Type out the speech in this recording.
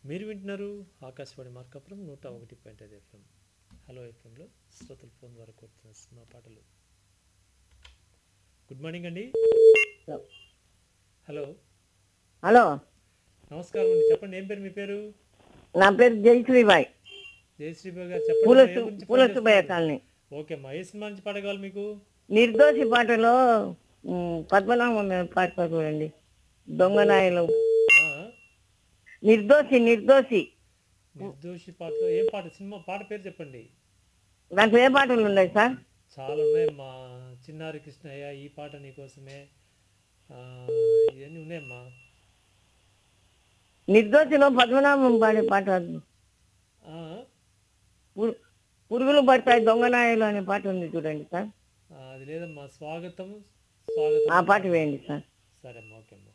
మీరు వింటున్నారు ఆకాశవాణి మార్కాపురం నూట ఒకటి పాయింట్ ఐదు ఎఫ్ఎం హలో ఎఫ్ఎంలో శ్రోతల ఫోన్ ద్వారా కోరుతున్న సినిమా పాటలు గుడ్ మార్నింగ్ అండి హలో హలో నమస్కారం అండి చెప్పండి ఏం పేరు మీ పేరు నా పేరు జయశ్రీబాయ్ జయశ్రీబాబు గారు చెప్పండి పూల ఏ సు- గురించి పూల ఫోన్ సుబ్బయ్య చేస్తున్నారు? కాలనీ ఓకే అమ్మా ఏ సినిమా నుంచి పాట కావాలి మీకు నిర్దోషి పాటలో ఉమ్, పద్మనాభం మీద పాట పాడండి దొంగనాయలు ఆ, నిర్దోషి నిర్దోషి నిర్దోషి పాటలో ఏం పాట సినిమా పాట పేరు చెప్పండి దాంట్లో ఏ పాటలు ఉన్నాయి సార్ చాలా ఉన్నాయి మా చిన్నారి కృష్ణయ్య ఈ పాట నీకోసమే ఆ, ఇవన్నీ ఉన్నాయమ్మా నిర్దోషిలో పద్మనాభం పాడే పాట అది. ఆ, పురు- పురుగులు పడతాయి దొంగనాయలు అనే పాట ఉంది చూడండి సార్ ఆ, అది లేదమ్మా స్వాగతం స్వాగతం ఆ పాట వేయండి సార్ సరే అమ్మా ఓకే అమ్మా